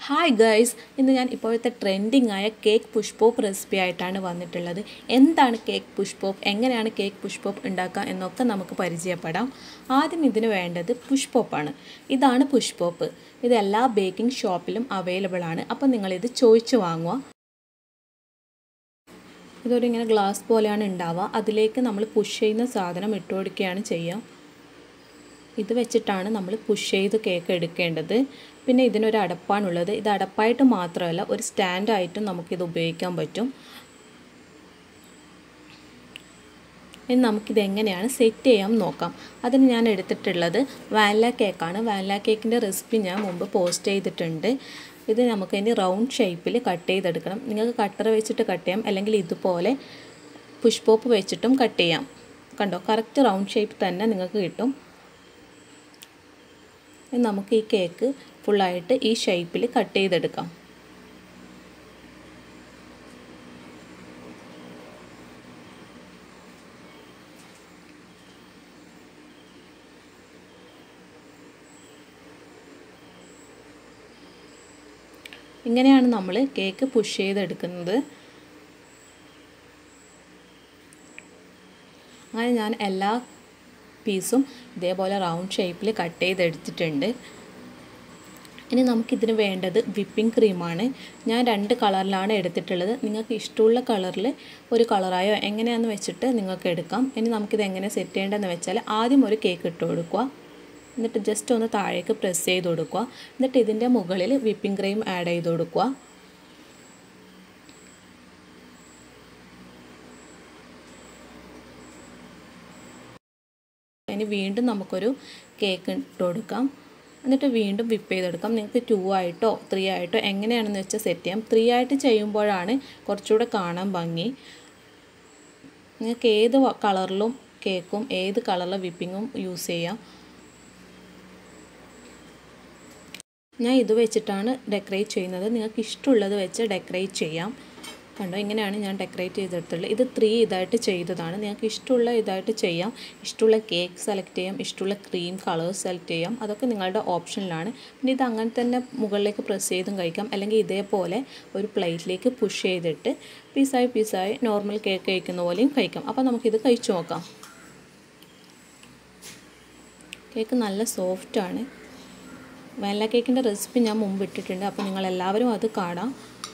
hi guys ഇന്ന് ഞാൻ ഇപ്പോഴത്തെ ട്രെൻഡിങ് ആയ കേക്ക് പുഷ് പോപ്പ് റെസിപ്പി ആയിട്ടാണ് വന്നിട്ടുള്ളത് എന്താണ് കേക്ക് പുഷ് പോപ്പ് എങ്ങനെയാണ് കേക്ക് പുഷ് പോപ്പ് ഉണ്ടാക്കുക എന്നൊക്കെ നമുക്ക് പരിചയപ്പെടാം ആദ്യം ഇതിന് വേണ്ടത് പുഷ് പോപ്പാണ് ഇതാണ് പുഷ് പോപ്പ് ഇത് എല്ലാ ബേക്കിംഗ് ഷോപ്പിലും അവൈലബിൾ ആണ് അപ്പോൾ നിങ്ങളിത് ചോദിച്ചു വാങ്ങുക ഇതൊരു ഇങ്ങനെ ഗ്ലാസ് പോലെയാണ് ഉണ്ടാവുക അതിലേക്ക് നമ്മൾ പുഷ് ചെയ്യുന്ന സാധനം ഇട്ട് കൊടുക്കുകയാണ് ചെയ്യുക ഇത് വെച്ചിട്ടാണ് നമ്മൾ പുഷ് ചെയ്ത് കേക്ക് എടുക്കേണ്ടത് പിന്നെ ഇതിനൊരു അടപ്പാണുള്ളത് ഇത് അടപ്പായിട്ട് മാത്രമല്ല ഒരു സ്റ്റാൻഡായിട്ടും നമുക്കിത് ഉപയോഗിക്കാൻ പറ്റും ഇനി നമുക്കിത് എങ്ങനെയാണ് സെറ്റ് ചെയ്യാൻ നോക്കാം അതിന് ഞാൻ എടുത്തിട്ടുള്ളത് വാനില കേക്കാണ് വാനില കേക്കിൻ്റെ റെസിപ്പി ഞാൻ മുമ്പ് പോസ്റ്റ് ചെയ്തിട്ടുണ്ട് ഇത് നമുക്ക് ഇനി റൗണ്ട് ഷേപ്പിൽ കട്ട് ചെയ്തെടുക്കണം നിങ്ങൾക്ക് കട്ടർ വെച്ചിട്ട് കട്ട് ചെയ്യാം അല്ലെങ്കിൽ ഇതുപോലെ പുഷ് പോപ്പ് വെച്ചിട്ടും കട്ട് ചെയ്യാം കണ്ടോ കറക്റ്റ് റൗണ്ട് ഷേപ്പ് തന്നെ നിങ്ങൾക്ക് കിട്ടും നമുക്ക് ഈ കേക്ക് ഫുള്ളായിട്ട് ഈ ഷേപ്പിൽ കട്ട് ചെയ്തെടുക്കാം ഇങ്ങനെയാണ് നമ്മൾ കേക്ക് പുഷ് ചെയ്തെടുക്കുന്നത് അങ്ങനെ ഞാൻ എല്ലാ പീസും ഇതേപോലെ റൗണ്ട് ഷേപ്പിൽ കട്ട് ചെയ്തെടുത്തിട്ടുണ്ട് ഇനി നമുക്കിതിന് വേണ്ടത് വിപ്പിംഗ് ക്രീമാണ് ഞാൻ രണ്ട് കളറിലാണ് എടുത്തിട്ടുള്ളത് നിങ്ങൾക്ക് ഇഷ്ടമുള്ള കളറിൽ ഒരു കളറായോ എങ്ങനെയാണെന്ന് വെച്ചിട്ട് നിങ്ങൾക്ക് എടുക്കാം ഇനി നമുക്കിത് എങ്ങനെ സെറ്റ് ചെയ്യേണ്ടതെന്ന് വെച്ചാൽ ആദ്യം ഒരു കേക്ക് ഇട്ട് കൊടുക്കുക എന്നിട്ട് ജസ്റ്റ് ഒന്ന് താഴേക്ക് പ്രസ് ചെയ്ത് കൊടുക്കുക എന്നിട്ട് ഇതിൻ്റെ മുകളിൽ വിപ്പിംഗ് ക്രീം ആഡ് ചെയ്ത് കൊടുക്കുക ഇനി വീണ്ടും നമുക്കൊരു കേക്ക് ഇട്ട് കൊടുക്കാം എന്നിട്ട് വീണ്ടും വിപ്പ് ചെയ്തെടുക്കാം നിങ്ങൾക്ക് ടു ആയിട്ടോ ത്രീ ആയിട്ടോ എങ്ങനെയാണെന്ന് വെച്ചാൽ സെറ്റ് ചെയ്യാം ത്രീ ആയിട്ട് ചെയ്യുമ്പോഴാണ് കുറച്ചുകൂടെ കാണാൻ ഭംഗി നിങ്ങൾക്ക് ഏത് കളറിലും കേക്കും ഏത് കളറിലെ വിപ്പിങ്ങും യൂസ് ചെയ്യാം ഞാൻ ഇത് വെച്ചിട്ടാണ് ഡെക്കറേറ്റ് ചെയ്യുന്നത് നിങ്ങൾക്ക് ഇഷ്ടമുള്ളത് വെച്ച് ഡെക്കറേറ്റ് ചെയ്യാം കണ്ടോ ഇങ്ങനെയാണ് ഞാൻ ഡെക്കറേറ്റ് ചെയ്തെടുത്തുള്ളത് ഇത് ത്രീ ഇതായിട്ട് ചെയ്തതാണ് നിങ്ങൾക്ക് ഇഷ്ടമുള്ള ഇതായിട്ട് ചെയ്യാം ഇഷ്ടമുള്ള കേക്ക് സെലക്ട് ചെയ്യാം ഇഷ്ടമുള്ള ക്രീം കളേഴ്സ് സെലക്ട് ചെയ്യാം അതൊക്കെ നിങ്ങളുടെ ഓപ്ഷനിലാണ് പിന്നെ ഇത് അങ്ങനെ തന്നെ മുകളിലേക്ക് പ്രസ് ചെയ്തും കഴിക്കാം അല്ലെങ്കിൽ ഇതേപോലെ ഒരു പ്ലേറ്റിലേക്ക് പുഷ് ചെയ്തിട്ട് പീസായി പീസായി നോർമൽ കേക്ക് കഴിക്കുന്ന പോലെയും കഴിക്കാം അപ്പോൾ നമുക്കിത് കഴിച്ചു നോക്കാം കേക്ക് നല്ല സോഫ്റ്റാണ് വാനില കേക്കിൻ്റെ റെസിപ്പി ഞാൻ മുമ്പ് ഇട്ടിട്ടുണ്ട് അപ്പോൾ നിങ്ങൾ എല്ലാവരും അത് കാണാം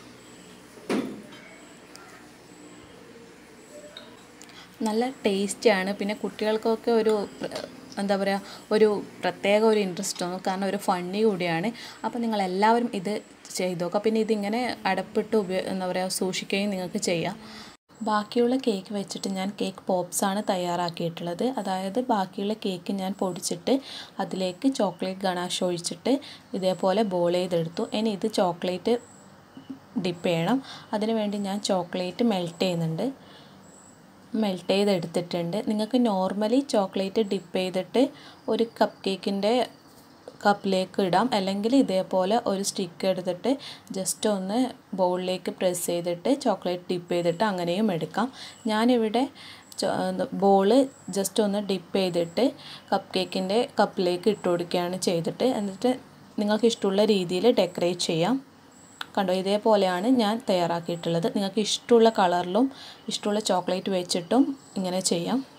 നല്ല ടേസ്റ്റിയാണ് പിന്നെ കുട്ടികൾക്കൊക്കെ ഒരു എന്താ പറയുക ഒരു പ്രത്യേക ഒരു ഇൻട്രസ്റ്റ് തോന്നും കാരണം ഒരു ഫണ്ണി കൂടിയാണ് അപ്പോൾ നിങ്ങൾ എല്ലാവരും ഇത് ചെയ്തു നോക്കുക പിന്നെ ഇതിങ്ങനെ അടപ്പിട്ട് ഉപയോ എന്താ പറയുക സൂക്ഷിക്കുകയും നിങ്ങൾക്ക് ചെയ്യാം ബാക്കിയുള്ള കേക്ക് വെച്ചിട്ട് ഞാൻ കേക്ക് പോപ്സാണ് തയ്യാറാക്കിയിട്ടുള്ളത് അതായത് ബാക്കിയുള്ള കേക്ക് ഞാൻ പൊടിച്ചിട്ട് അതിലേക്ക് ചോക്ലേറ്റ് ഗണാഷ് ഒഴിച്ചിട്ട് ഇതേപോലെ ബോൾ ചെയ്തെടുത്തു ഇനി ഇത് ചോക്ലേറ്റ് ഡിപ്പ് ചെയ്യണം അതിന് വേണ്ടി ഞാൻ ചോക്ലേറ്റ് മെൽറ്റ് ചെയ്യുന്നുണ്ട് മെൽറ്റ് ചെയ്തെടുത്തിട്ടുണ്ട് നിങ്ങൾക്ക് നോർമലി ചോക്ലേറ്റ് ഡിപ്പ് ചെയ്തിട്ട് ഒരു കപ്പ് കേക്കിൻ്റെ കപ്പിലേക്ക് ഇടാം അല്ലെങ്കിൽ ഇതേപോലെ ഒരു സ്റ്റിക്ക് എടുത്തിട്ട് ജസ്റ്റ് ഒന്ന് ബൗളിലേക്ക് പ്രസ് ചെയ്തിട്ട് ചോക്ലേറ്റ് ഡിപ്പ് ചെയ്തിട്ട് അങ്ങനെയും എടുക്കാം ഞാനിവിടെ ബോള് ജസ്റ്റ് ഒന്ന് ഡിപ്പ് ചെയ്തിട്ട് കപ്പ് കേക്കിൻ്റെ കപ്പിലേക്ക് ഇട്ട് കൊടുക്കുകയാണ് ചെയ്തിട്ട് എന്നിട്ട് നിങ്ങൾക്ക് ഇഷ്ടമുള്ള രീതിയിൽ ഡെക്കറേറ്റ് ചെയ്യാം കണ്ടോ ഇതേപോലെയാണ് ഞാൻ തയ്യാറാക്കിയിട്ടുള്ളത് നിങ്ങൾക്ക് ഇഷ്ടമുള്ള കളറിലും ഇഷ്ടമുള്ള ചോക്ലേറ്റ് വെച്ചിട്ടും ഇങ്ങനെ ചെയ്യാം